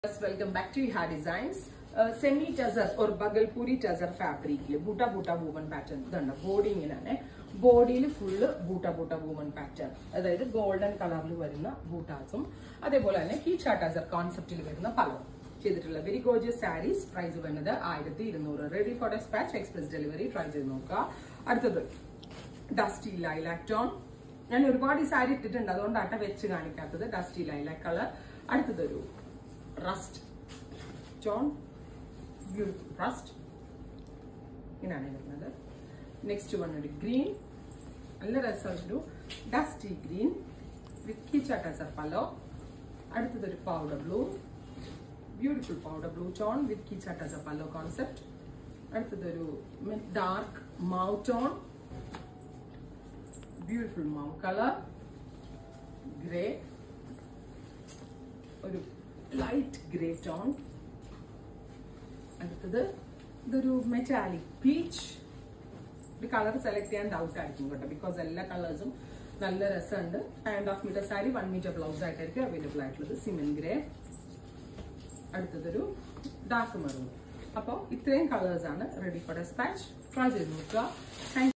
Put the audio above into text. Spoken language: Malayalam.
welcome back to Iha designs semi tussar ഒരു ബഗൽപൂരി ടസർ ഫാബ്രിക്കിൽ ബൂട്ട ബൂട്ട വൂമൻ പാറ്റേൺ ഇതുണ്ട് ബോഡി ഇങ്ങനെയാണ് ബോഡിയിൽ full buta buta woven pattern അതായത് ഗോൾഡൻ കളറിൽ വരുന്ന ബൂട്ടാസും അതേപോലെ തന്നെ കീച്ച ടസർ കോൺസെപ്റ്റിൽ വരുന്ന പലവും ചെയ്തിട്ടുള്ള വെരി ഗോജിയസ് സാരീസ് പ്രൈസ് വരുന്നത് ആയിരത്തി ഇരുന്നൂറ് ready for despatch express delivery try ചെയ്ത് നോക്കുക അടുത്തത് ഡസ്റ്റി ലൈലാക് ടോൺ ഞാൻ ഒരുപാട് ഈ സാരി ഇട്ടിട്ടുണ്ട് അതുകൊണ്ടാട്ട വെച്ച് കാണിക്കാത്തത് ഡസ്റ്റി ലൈലാക് കളർ അടുത്തതൊരു റസ്റ്റ് ടോൺ ബ്യൂട്ടിഫുൾ റസ്റ്റ് ഇങ്ങനെയാണ് വരുന്നത് നെക്സ്റ്റ് വൺ ഒരു ഗ്രീൻ നല്ല രസമൊരു ഡസ്റ്റി ഗ്രീൻ വിത്ത് കീച്ചാട്ടസർ പലോ അടുത്തതൊരു powder blue beautiful powder blue tone with കീച്ചാട്ടസർ പലോ കോൺസെപ്റ്റ് അടുത്തതൊരു dark mauve tone beautiful mauve colour grey ഒരു ലൈറ്റ് ഗ്രേ ടോൺ അടുത്തത് ഇതൊരു മെറ്റാലിക് പീച്ച് ഒരു കളർ സെലക്ട് ചെയ്യാൻ ഡൗട്ട് ആയിരിക്കും കേട്ടോ ബിക്കോസ് എല്ലാ കളേഴ്സും നല്ല രസമുണ്ട് and of metre sari one metre blouse ആയിട്ടായിരിക്കും അവൈലബിൾ ആയിട്ടുള്ളത് സിമെന്റ് ഗ്രേ അടുത്തതൊരു ഡാർക്ക് മെറൂൺ അപ്പോൾ ഇത്രയും കളേഴ്സ് ആണ് റെഡി ഫോർ ഡെസ്പാച്ച് ട്രൈ ചെയ്ത് നോക്കുക താങ്ക്